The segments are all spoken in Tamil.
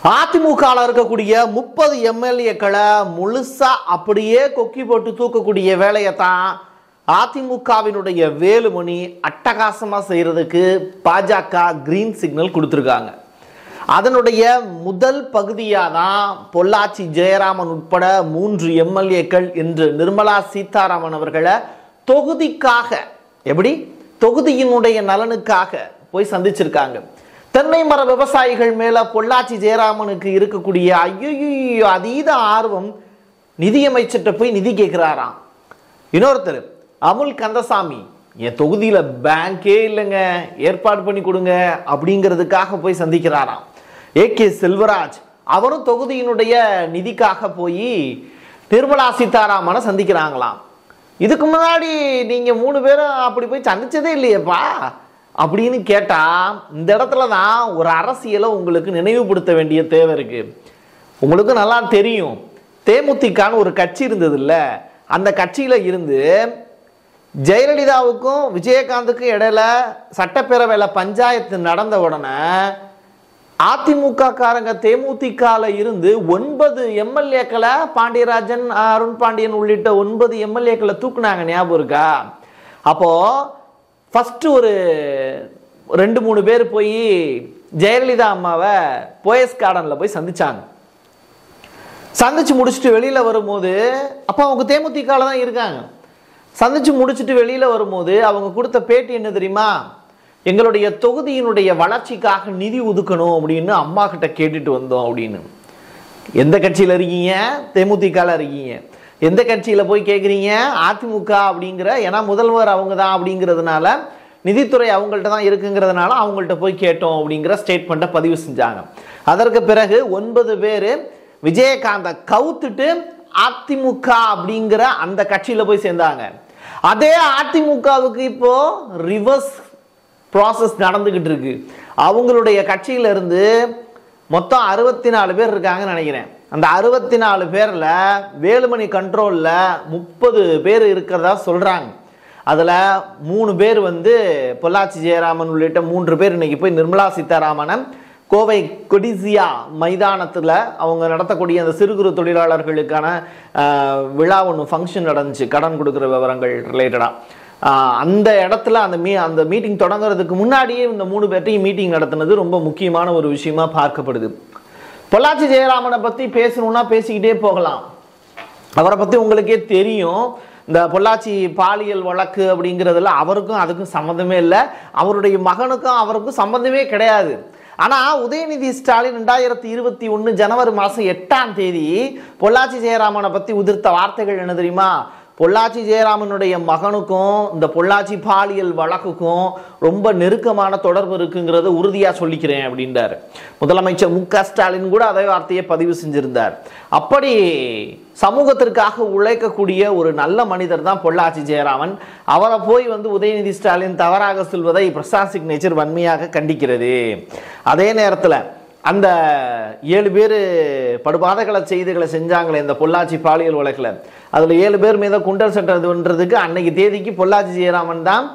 அதிமுகவில் இருக்கக்கூடிய முப்பது எம்எல்ஏக்களை முழுசா அப்படியே கொக்கி போட்டு தூக்கக்கூடிய வேலையை தான் அதிமுகவினுடைய வேலுமணி அட்டகாசமா செய்யறதுக்கு பாஜக கிரீன் சிக்னல் கொடுத்துருக்காங்க அதனுடைய முதல் பகுதியாக தான் பொள்ளாச்சி ஜெயராமன் உட்பட மூன்று எம்எல்ஏக்கள் என்று நிர்மலா சீதாராமன் அவர்களை தொகுதிக்காக எப்படி தொகுதியினுடைய நலனுக்காக போய் சந்திச்சிருக்காங்க தென்னை மர விவசாயிகள் மேல பொள்ளாச்சி ஜெயராமனுக்கு இருக்கக்கூடிய ஐயோ அதீத ஆர்வம் நிதியமைச்சர்கிட்ட போய் நிதி கேட்கிறாராம் இன்னொருத்தர் அமுல் கந்தசாமி என் தொகுதியில் பேங்கே இல்லைங்க ஏற்பாடு பண்ணி கொடுங்க அப்படிங்கிறதுக்காக போய் சந்திக்கிறாராம் ஏ கே செல்வராஜ் அவரும் தொகுதியினுடைய நிதிக்காக போய் நிர்மலா சீதாராமனை சந்திக்கிறாங்களாம் இதுக்கு முன்னாடி நீங்க மூணு பேரும் அப்படி போய் சந்திச்சதே இல்லையேப்பா அப்படின்னு கேட்டா இந்த இடத்துல தான் ஒரு அரசியலை உங்களுக்கு நினைவுபடுத்த வேண்டிய தேவை இருக்கு உங்களுக்கு நல்லா தெரியும் தேமுதிகன்னு ஒரு கட்சி இருந்தது இல்ல அந்த கட்சியில இருந்து ஜெயலலிதாவுக்கும் விஜயகாந்துக்கும் இடையில சட்டப்பேரவையில் பஞ்சாயத்து நடந்த உடனே அதிமுக காரங்க தேமுதிகல இருந்து ஒன்பது எம்எல்ஏக்களை பாண்டியராஜன் அருண் பாண்டியன் உள்ளிட்ட ஒன்பது எம்எல்ஏக்களை தூக்குனாங்க ஞாபகம் இருக்கா அப்போ ஃபர்ஸ்ட் ஒரு ரெண்டு மூணு பேர் போய் ஜெயலலிதா அம்மாவை போயஸ் கார்டனில் போய் சந்திச்சாங்க சந்திச்சு முடிச்சுட்டு வெளியில வரும்போது அப்போ அவங்க தேமுதிகல தான் இருக்காங்க சந்திச்சு முடிச்சுட்டு வெளியில வரும்போது அவங்க கொடுத்த பேட்டி என்ன தெரியுமா எங்களுடைய தொகுதியினுடைய வளர்ச்சிக்காக நிதி ஒதுக்கணும் அப்படின்னு அம்மா கிட்ட கேட்டுட்டு வந்தோம் அப்படின்னு எந்த கட்சியில இருக்கீங்க தேமுதிகல இருக்கீங்க எந்த கட்சியில போய் கேட்குறீங்க அதிமுக அப்படிங்கிற ஏன்னா முதல்வர் அவங்க தான் அப்படிங்கிறதுனால நிதித்துறை அவங்கள்ட்ட தான் இருக்குங்கிறதுனால அவங்கள்ட்ட போய் கேட்டோம் அப்படிங்கிற ஸ்டேட்மெண்ட்டை பதிவு செஞ்சாங்க அதற்கு பிறகு ஒன்பது பேர் விஜயகாந்த கவுத்துட்டு அதிமுக அப்படிங்கிற அந்த கட்சியில போய் சேர்ந்தாங்க அதே அதிமுகவுக்கு இப்போ ரிவர்ஸ் ப்ராசஸ் நடந்துகிட்டு இருக்கு அவங்களுடைய கட்சியில இருந்து மொத்தம் அறுபத்தி நாலு பேர் இருக்காங்கன்னு நினைக்கிறேன் அந்த அறுபத்தி நாலு பேர்ல வேலுமணி கண்ட்ரோல்ல முப்பது பேர் இருக்கிறதா சொல்றாங்க அதுல மூணு பேர் வந்து பொள்ளாச்சி ஜெயராமன் உள்ளிட்ட மூன்று பேர் இன்னைக்கு போய் நிர்மலா சீதாராமனை கோவை கொடிசியா மைதானத்தில் அவங்க நடத்தக்கூடிய அந்த சிறு குறு தொழிலாளர்களுக்கான ஆஹ், விழா ஒன்று ஃபங்க்ஷன் நடந்துச்சு கடன் கொடுக்குற விவரங்கள் ரிலேட்டடாக அந்த இடத்துல அந்த மீ அந்த மீட்டிங் தொடங்குறதுக்கு முன்னாடியே இந்த மூணு பேர்ட்டையும் மீட்டிங் நடத்துனது ரொம்ப முக்கியமான ஒரு விஷயமா பார்க்கப்படுது பொள்ளாச்சி ஜெயராமனை பற்றி பேசணும்னா பேசிக்கிட்டே போகலாம் அவரை பற்றி உங்களுக்கே தெரியும் இந்த பொள்ளாச்சி பாலியல் வழக்கு அப்படிங்கிறதுல அவருக்கும் அதுக்கும் சம்மந்தமே இல்லை அவருடைய மகனுக்கும் அவருக்கும் சம்மந்தமே கிடையாது ஆனால் உதயநிதி ஸ்டாலின் ரெண்டாயிரத்தி இருபத்தி ஒன்று ஜனவரி மாதம் எட்டாம் தேதி பொள்ளாச்சி ஜெயராமனை பற்றி உதிர்த்த வார்த்தைகள் என்ன தெரியுமா பொள்ளாச்சி ஜெயராமனுடைய மகனுக்கும் இந்த பொள்ளாச்சி பாலியல் வழக்குக்கும் ரொம்ப நெருக்கமான தொடர்பு இருக்குங்கிறத உறுதியா சொல்லிக்கிறேன் அப்படின்றார் முதலமைச்சர் மு க ஸ்டாலின் கூட அதே வார்த்தையை பதிவு செஞ்சிருந்தார் அப்படி சமூகத்திற்காக உழைக்கக்கூடிய ஒரு நல்ல மனிதர் தான் பொள்ளாச்சி ஜெயராமன் அவரை போய் வந்து உதயநிதி ஸ்டாலின் தவறாக சொல்வதை பிரசாந்த் சிக்னேச்சர் வன்மையாக கண்டிக்கிறது அதே நேரத்தில் அந்த ஏழு பேர் படுபாதகள செய்திகளை செஞ்சாங்களே இந்த பொள்ளாச்சி பாலியல் வழக்கில் அதில் ஏழு பேர் மீது குண்டர் சட்டம்ன்றதுக்கு அன்னைக்கு தேதிக்கு பொள்ளாச்சி ஜெயராமன் தான்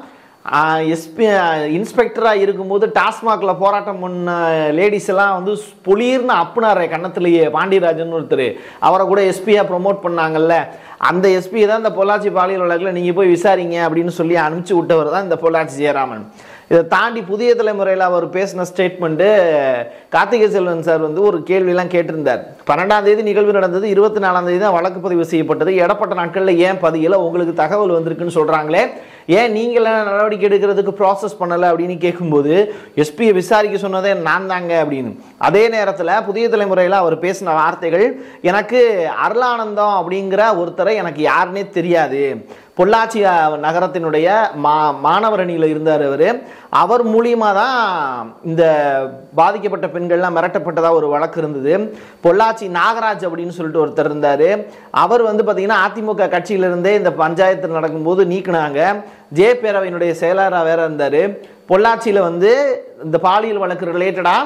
எஸ்பி இன்ஸ்பெக்டராக இருக்கும்போது டாஸ்மாகில் போராட்டம் பண்ண லேடிஸ் எல்லாம் வந்து பொலிர்னு அப்புனாரே கன்னத்திலேயே பாண்டியராஜன் ஒருத்தர் அவரை கூட எஸ்பியாக ப்ரொமோட் பண்ணாங்கல்ல அந்த எஸ்பி தான் இந்த பொள்ளாச்சி பாலியல் வழக்கில் நீங்கள் போய் விசாரிங்க அப்படின்னு சொல்லி அனுப்பிச்சு விட்டவர் தான் இந்த பொள்ளாச்சி ஜெயராமன் இதை தாண்டி புதிய தலைமுறையில் அவர் பேசின ஸ்டேட்மெண்ட்டு கார்த்திகை செல்வன் சார் வந்து ஒரு கேள்வியெல்லாம் கேட்டிருந்தார் பன்னெண்டாம் தேதி நிகழ்வு நடந்தது இருபத்தி நாலாம் தேதி தான் வழக்கு பதிவு செய்யப்பட்டது இடப்பட்ட நாட்களில் ஏன் பதியல உங்களுக்கு தகவல் வந்திருக்குன்னு சொல்கிறாங்களே ஏன் நீங்கள் நடவடிக்கை எடுக்கிறதுக்கு ப்ராசஸ் பண்ணலை அப்படின்னு கேட்கும்போது எஸ்பியை விசாரிக்க சொன்னதே நான் தாங்க அப்படின்னு அதே நேரத்தில் புதிய தலைமுறையில் அவர் பேசின வார்த்தைகள் எனக்கு அருளானந்தம் அப்படிங்கிற ஒருத்தரை எனக்கு யாருன்னே தெரியாது பொள்ளாச்சி அஹ், நகரத்தினுடைய மா மாணவரணியில் இருந்தார் அவர் அவர் மூலியமா தான் இந்த பாதிக்கப்பட்ட பெண்கள்லாம் மிரட்டப்பட்டதா ஒரு வழக்கு இருந்தது பொள்ளாச்சி நாகராஜ் அப்படின்னு சொல்லிட்டு ஒருத்தர் இருந்தார் அவர் வந்து பார்த்தீங்கன்னா அதிமுக கட்சியிலிருந்தே இந்த பஞ்சாயத்து நடக்கும்போது நீக்கினாங்க ஜே பேரவையினுடைய செயலாளராக வேற இருந்தார் பொள்ளாச்சியில் வந்து இந்த பாலியல் வழக்கு ரிலேட்டடாக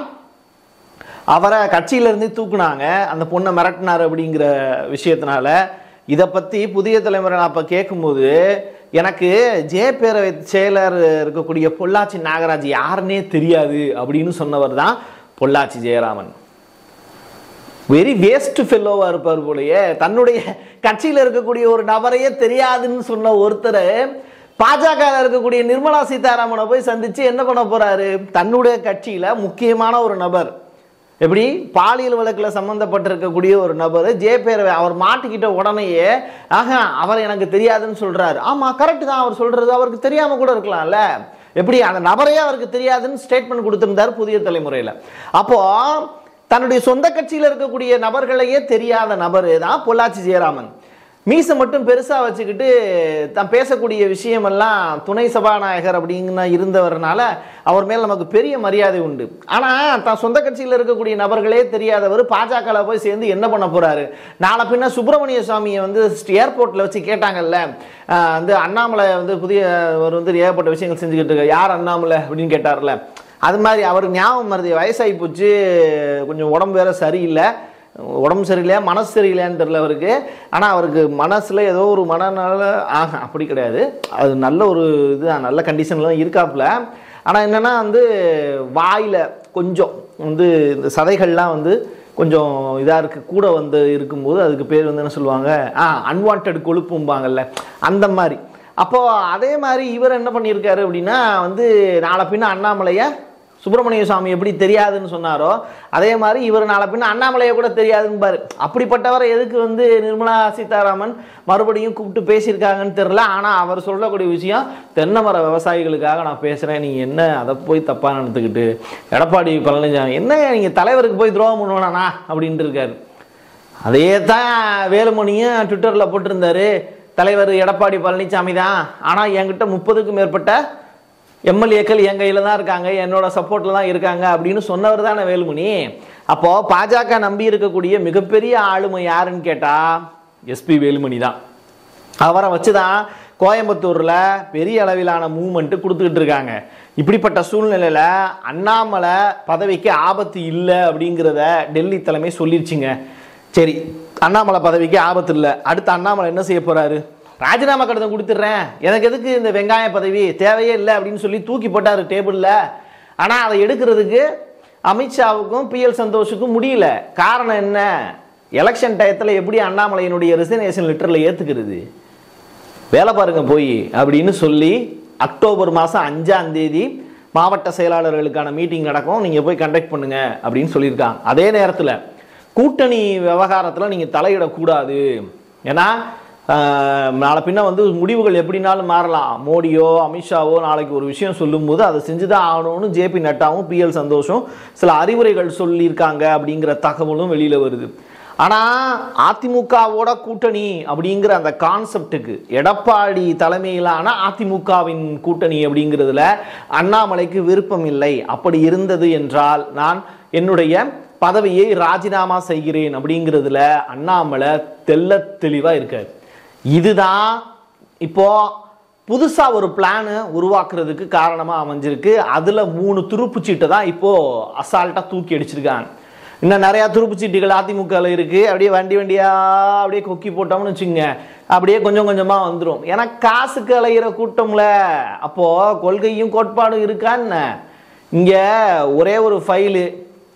அவரை கட்சியிலேருந்து தூக்குனாங்க அந்த பொண்ணை மிரட்டினார் அப்படிங்கிற விஷயத்தினால இதை பற்றி புதிய தலைமுறை நான் அப்போ கேட்கும்போது எனக்கு ஜே பேரவை செயலர் இருக்கக்கூடிய பொள்ளாச்சி நாகராஜ் யாருன்னே தெரியாது அப்படின்னு சொன்னவர் தான் பொள்ளாச்சி ஜெயராமன் வெரி வேஸ்ட் ஃபெல்லோவாக இருப்பார் போலயே தன்னுடைய கட்சியில் இருக்கக்கூடிய ஒரு நபரையே தெரியாதுன்னு சொன்ன ஒருத்தர் பாஜக இருக்கக்கூடிய நிர்மலா சீதாராமனை போய் சந்திச்சு என்ன பண்ண போறாரு தன்னுடைய கட்சியில முக்கியமான ஒரு நபர் எப்படி பாலியல் வழக்கில் சம்மந்தப்பட்டிருக்கக்கூடிய ஒரு நபர் ஜே பேர் அவர் மாட்டிக்கிட்ட உடனேயே ஆஹா அவர் எனக்கு தெரியாதுன்னு சொல்றாரு ஆமா கரெக்ட் தான் அவர் சொல்றது அவருக்கு தெரியாம கூட இருக்கலாம்ல எப்படி அந்த நபரையே அவருக்கு தெரியாதுன்னு ஸ்டேட்மெண்ட் கொடுத்திருந்தார் புதிய தலைமுறையில் அப்போ தன்னுடைய சொந்த கட்சியில் இருக்கக்கூடிய நபர்களையே தெரியாத நபர் தான் பொள்ளாச்சி ஜெயராமன் மீசை மட்டும் பெருசாக வச்சுக்கிட்டு தான் பேசக்கூடிய விஷயமெல்லாம் துணை சபாநாயகர் அப்படிங்கிற இருந்தவர்னால அவர் மேல் நமக்கு பெரிய மரியாதை உண்டு ஆனால் தான் சொந்த கட்சியில் இருக்கக்கூடிய நபர்களே தெரியாதவர் பாஜகவில் போய் சேர்ந்து என்ன பண்ண போறாரு நாளை பின்ன சுப்பிரமணிய சுவாமியை வந்து ஏர்போர்ட்டில் வச்சு கேட்டாங்கல்ல ஆஹ் வந்து அண்ணாமலை வந்து புதிய அவர் வந்து ஏகப்பட்ட விஷயங்கள் செஞ்சுக்கிட்டு இருக்காரு யார் அண்ணாமலை அப்படின்னு கேட்டார்ல அது மாதிரி அவருக்கு ஞாபகம் மருதி வயசாகி போச்சு கொஞ்சம் உடம்பு வேற சரியில்லை உடம்பு சரியில்லையா மனசு சரியில்லையான்னு தெரியல அவருக்கு ஆனால் அவருக்கு மனசில் ஏதோ ஒரு மனநல ஆஹா அப்படி கிடையாது அது நல்ல ஒரு இது நல்ல கண்டிஷன்லாம் இருக்காப்புல ஆனால் என்னென்னா வந்து வாயில் கொஞ்சம் வந்து இந்த சதைகள்லாம் வந்து கொஞ்சம் இதாக இருக்கு கூட வந்து இருக்கும்போது அதுக்கு பேர் வந்து என்ன சொல்லுவாங்க ஆ அன்வான்ட் கொழுப்பும்பாங்கல்ல அந்த மாதிரி அப்போ அதே மாதிரி இவர் என்ன பண்ணியிருக்காரு அப்படின்னா வந்து நாளை பின்ன அண்ணாமலையை சுப்பிரமணிய சுவாமி எப்படி தெரியாதுன்னு சொன்னாரோ அதே மாதிரி இவர் நாளை பின்ன அண்ணாமலையை கூட தெரியாதுன்னு பாரு அப்படிப்பட்டவரை எதுக்கு வந்து நிர்மலா சீதாராமன் மறுபடியும் கூப்பிட்டு பேசியிருக்காங்கன்னு தெரில ஆனால் அவர் சொல்லக்கூடிய விஷயம் தென்னை மர விவசாயிகளுக்காக நான் பேசுகிறேன் நீங்கள் என்ன அதை போய் தப்பாக நடந்துக்கிட்டு எடப்பாடி பழனிசாமி என்ன நீங்கள் தலைவருக்கு போய் துரோகம் பண்ணுவானா அப்படின்ட்டு இருக்காரு அதே தான் வேலுமணியும் ட்விட்டரில் போட்டிருந்தாரு தலைவர் எடப்பாடி பழனிசாமி தான் ஆனால் என்கிட்ட முப்பதுக்கும் மேற்பட்ட எம்எல்ஏக்கள் என் கையில் தான் இருக்காங்க என்னோட சப்போர்ட்டில் தான் இருக்காங்க அப்படின்னு சொன்னவர் தானே வேலுமணி அப்போது பாஜக நம்பி இருக்கக்கூடிய மிகப்பெரிய ஆளுமை யாருன்னு கேட்டால் எஸ்பி வேலுமணி தான் அவரை வச்சு தான் கோயம்புத்தூரில் பெரிய அளவிலான மூவ்மெண்ட்டு கொடுத்துக்கிட்டு இருக்காங்க இப்படிப்பட்ட சூழ்நிலையில் அண்ணாமலை பதவிக்கு ஆபத்து இல்லை அப்படிங்கிறத டெல்லி தலைமை சொல்லிருச்சுங்க சரி அண்ணாமலை பதவிக்கு ஆபத்து இல்லை அடுத்து அண்ணாமலை என்ன செய்ய போறாரு ராஜினாமா கடிதம் கொடுத்துட்றேன் எனக்கு எதுக்கு இந்த வெங்காய பதவி தேவையே இல்லை அப்படின்னு சொல்லி தூக்கி போட்டார் டேபிளில் ஆனால் அதை எடுக்கிறதுக்கு அமித்ஷாவுக்கும் பிஎல் சந்தோஷுக்கும் முடியல காரணம் என்ன எலெக்ஷன் டயத்தில் எப்படி அண்ணாமலையினுடைய ரிசர்வேஷன் லெட்டரில் ஏற்றுக்கிறது வேலை பாருங்க போய் அப்படின்னு சொல்லி அக்டோபர் மாதம் அஞ்சாம் தேதி மாவட்ட செயலாளர்களுக்கான மீட்டிங் நடக்கும் நீங்கள் போய் கண்டக்ட் பண்ணுங்க அப்படின்னு சொல்லியிருக்காங்க அதே நேரத்தில் கூட்டணி விவகாரத்தில் நீங்கள் தலையிடக்கூடாது ஏன்னா ஆஹ், நாளை பின்ன வந்து முடிவுகள் எப்படினாலும் மாறலாம் மோடியோ அமித்ஷாவோ நாளைக்கு ஒரு விஷயம் சொல்லும்போது அதை செஞ்சு தான் ஆகணும்னு ஜேபி நட்டாவும் பிஎல் சந்தோஷம் சில அறிவுரைகள் சொல்லியிருக்காங்க அப்படிங்கிற தகவலும் வெளியில் வருது ஆனால் அதிமுகவோட கூட்டணி அப்படிங்கிற அந்த கான்செப்டுக்கு எடப்பாடி தலைமையிலான அதிமுகவின் கூட்டணி அப்படிங்கிறதுல அண்ணாமலைக்கு விருப்பம் இல்லை அப்படி இருந்தது என்றால் நான் என்னுடைய பதவியை ராஜினாமா செய்கிறேன் அப்படிங்கிறதுல அண்ணாமலை தெள்ள தெளிவாக இருக்காரு இதுதான் இப்போ புதுசா ஒரு பிளான் உருவாக்குறதுக்கு காரணமா அமைஞ்சிருக்கு அதுல மூணு துருப்புச்சீட்டை தான் இப்போ அசால்ட்டா தூக்கி அடிச்சிருக்காங்க இன்னும் நிறைய துருப்புச்சீட்டுகள் அதிமுகவில் இருக்கு அப்படியே வண்டி வண்டியா அப்படியே கொக்கி போட்டோம்னு வச்சுங்க அப்படியே கொஞ்சம் கொஞ்சமா வந்துடும் ஏன்னா காசுக்கு அலையிற கூட்டம்ல அப்போ கொள்கையும் கோட்பாடும் இருக்கான்னு இங்க ஒரே ஒரு ஃபைலு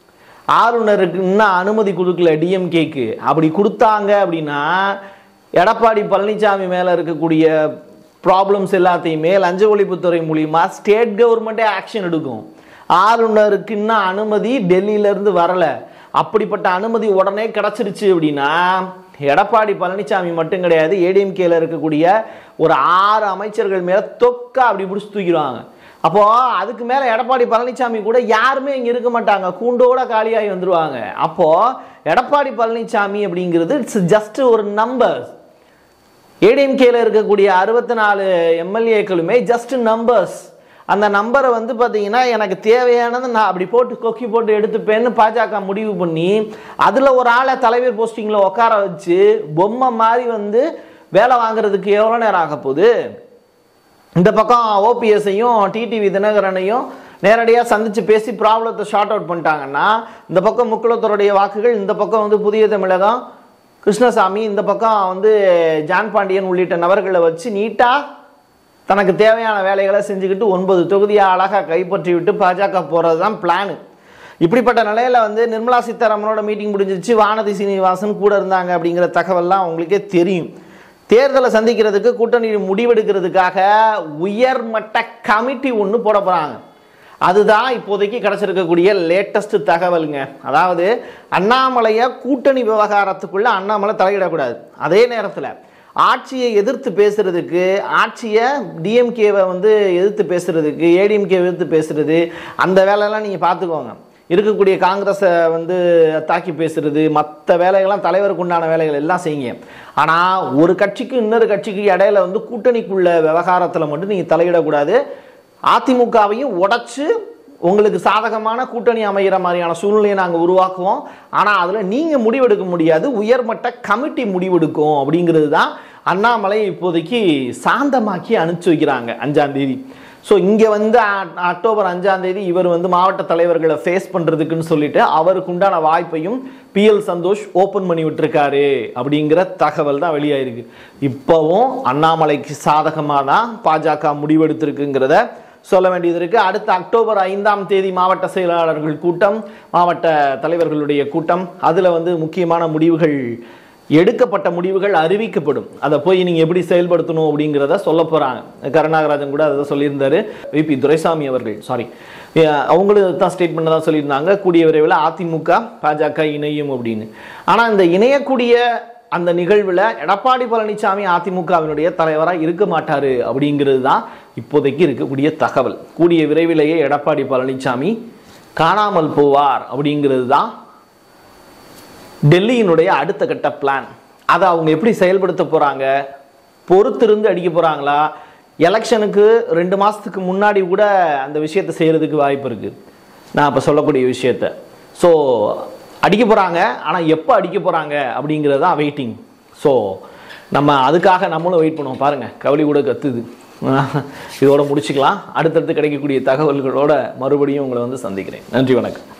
ஆளுநருக்கு இன்னும் அனுமதி கொடுக்கல டிஎம்கேக்கு அப்படி கொடுத்தாங்க அப்படின்னா எடப்பாடி பழனிசாமி மேலே இருக்கக்கூடிய ப்ராப்ளம்ஸ் எல்லாத்தையுமே லஞ்ச ஒழிப்புத்துறை மூலியமா ஸ்டேட் கவர்மெண்ட்டே ஆக்ஷன் எடுக்கும் ஆளுநருக்கு இன்னும் அனுமதி டெல்லியிலேருந்து வரல அப்படிப்பட்ட அனுமதி உடனே கிடச்சிருச்சு அப்படின்னா எடப்பாடி பழனிசாமி மட்டும் கிடையாது ஏடிஎம்கேல இருக்கக்கூடிய ஒரு ஆறு அமைச்சர்கள் மேலே தொக்கா அப்படி பிடிச்சி தூக்கிடுவாங்க அப்போ அதுக்கு மேல எடப்பாடி பழனிசாமி கூட யாருமே இங்க இருக்க மாட்டாங்க கூண்டோட காலியாகி வந்துருவாங்க அப்போ எடப்பாடி பழனிசாமி அப்படிங்கிறது இட்ஸ் ஜஸ்ட் ஒரு நம்பர் ஏடிஎம்கேல இருக்கக்கூடிய அறுபத்தி நாலு எம்எல்ஏக்களுமே ஜஸ்ட் நம்பர்ஸ் அந்த நம்பரை வந்து பார்த்தீங்கன்னா எனக்கு தேவையானதை நான் அப்படி போட்டு கொக்கி போட்டு எடுத்துப்பேன்னு பாஜக முடிவு பண்ணி அதில் ஒரு ஆளை தலைவர் போஸ்டிங்கில் உட்கார வச்சு பொம்மை மாதிரி வந்து வேலை வாங்குறதுக்கு எவ்வளோ நேரம் ஆக போகுது இந்த பக்கம் ஓபிஎஸ்ஸையும் டிடிவி தினகரனையும் நேரடியாக சந்தித்து பேசி ப்ராப்ளத்தை ஷார்ட் அவுட் பண்ணிட்டாங்கன்னா இந்த பக்கம் முக்குளத்தோருடைய வாக்குகள் இந்த பக்கம் வந்து புதிய தமிழகம் கிருஷ்ணசாமி இந்த பக்கம் வந்து ஜான் பாண்டியன் உள்ளிட்ட நபர்களை வச்சு நீட்டாக தனக்கு தேவையான வேலைகளை செஞ்சுக்கிட்டு ஒன்பது தொகுதியை அழகாக கைப்பற்றி விட்டு பாஜக போகிறது தான் பிளானு இப்படிப்பட்ட நிலையில வந்து நிர்மலா சீதாராமனோட மீட்டிங் முடிஞ்சிருச்சு வானதி சீனிவாசன் கூட இருந்தாங்க அப்படிங்கிற தகவல்லாம் உங்களுக்கே தெரியும் தேர்தலை சந்திக்கிறதுக்கு கூட்டணி முடிவெடுக்கிறதுக்காக உயர்மட்ட கமிட்டி ஒன்று போட போகிறாங்க அதுதான் இப்போதைக்கு கிடைச்சிருக்கக்கூடிய லேட்டஸ்ட் தகவலுங்க அதாவது அண்ணாமலையை கூட்டணி விவகாரத்துக்குள்ள அண்ணாமலை தலையிடக்கூடாது அதே நேரத்தில் ஆட்சியை எதிர்த்து பேசுறதுக்கு ஆட்சியை டிஎம்கேவை வந்து எதிர்த்து பேசுறதுக்கு ஏடிஎம்கே எதிர்த்து பேசுறது அந்த வேலையெல்லாம் நீங்கள் பார்த்துக்கோங்க இருக்கக்கூடிய காங்கிரஸை வந்து தாக்கி பேசுறது மற்ற வேலைகள்லாம் தலைவருக்கு உண்டான வேலைகள் எல்லாம் செய்யுங்க ஆனால் ஒரு கட்சிக்கு இன்னொரு கட்சிக்கு இடையில வந்து கூட்டணிக்குள்ள விவகாரத்தில் மட்டும் நீங்கள் தலையிடக்கூடாது அதிமுகவையும் உடைச்சு உங்களுக்கு சாதகமான கூட்டணி அமைகிற மாதிரியான சூழ்நிலையை நாங்கள் உருவாக்குவோம் ஆனால் அதில் நீங்கள் முடிவெடுக்க முடியாது உயர்மட்ட கமிட்டி முடிவெடுக்கும் அப்படிங்கிறது தான் அண்ணாமலை இப்போதைக்கு சாந்தமாக்கி அனுப்பிச்சு வைக்கிறாங்க அஞ்சாம் தேதி ஸோ இங்கே வந்து அ- அக்டோபர் அஞ்சாம் தேதி இவர் வந்து மாவட்ட தலைவர்களை ஃபேஸ் பண்ணுறதுக்குன்னு சொல்லிட்டு அவருக்கு உண்டான வாய்ப்பையும் பிஎல் சந்தோஷ் ஓப்பன் பண்ணி விட்டுருக்காரு அப்படிங்கிற தகவல் தான் வெளியாயிருக்கு இப்போவும் அண்ணாமலைக்கு சாதகமாக தான் பாஜக முடிவெடுத்திருக்குங்கிறத சொல்ல வேண்டியது இருக்கு அடுத்த அக்டோபர் ஐந்தாம் தேதி மாவட்ட செயலாளர்கள் கூட்டம் மாவட்ட தலைவர்களுடைய கூட்டம் அதில் வந்து முக்கியமான முடிவுகள் எடுக்கப்பட்ட முடிவுகள் அறிவிக்கப்படும் அதை போய் நீங்கள் எப்படி செயல்படுத்தணும் அப்படிங்கிறத சொல்ல போகிறாங்க கருணாகராஜன் கூட அதை சொல்லியிருந்தாரு விபி துரைசாமி அவர்கள் சாரி அவங்களும் தான் ஸ்டேட்மெண்ட் தான் சொல்லியிருந்தாங்க கூடிய விரைவில் அதிமுக பாஜக இணையும் அப்படின்னு ஆனால் இந்த இணையக்கூடிய அந்த நிகழ்வில் எடப்பாடி பழனிசாமி அதிமுகவினுடைய தலைவராக இருக்க மாட்டாரு அப்படிங்கிறது தான் இப்போதைக்கு இருக்கக்கூடிய தகவல் கூடிய விரைவிலேயே எடப்பாடி பழனிசாமி காணாமல் போவார் அப்படிங்கிறது தான் டெல்லியினுடைய அடுத்த கட்ட பிளான் அதை அவங்க எப்படி செயல்படுத்த போகிறாங்க பொறுத்திருந்து அடிக்க போகிறாங்களா எலெக்ஷனுக்கு ரெண்டு மாதத்துக்கு முன்னாடி கூட அந்த விஷயத்தை செய்கிறதுக்கு வாய்ப்பு இருக்குது நான் இப்போ சொல்லக்கூடிய விஷயத்த ஸோ அடிக்க போகிறாங்க ஆனால் எப்போ அடிக்க போகிறாங்க அப்படிங்கிறது தான் வெயிட்டிங் ஸோ நம்ம அதுக்காக நம்மளும் வெயிட் பண்ணுவோம் பாருங்கள் கவலி கூட கத்துது இதோட முடிச்சுக்கலாம் அடுத்தடுத்து கிடைக்கக்கூடிய தகவல்களோட மறுபடியும் உங்களை வந்து சந்திக்கிறேன் நன்றி வணக்கம்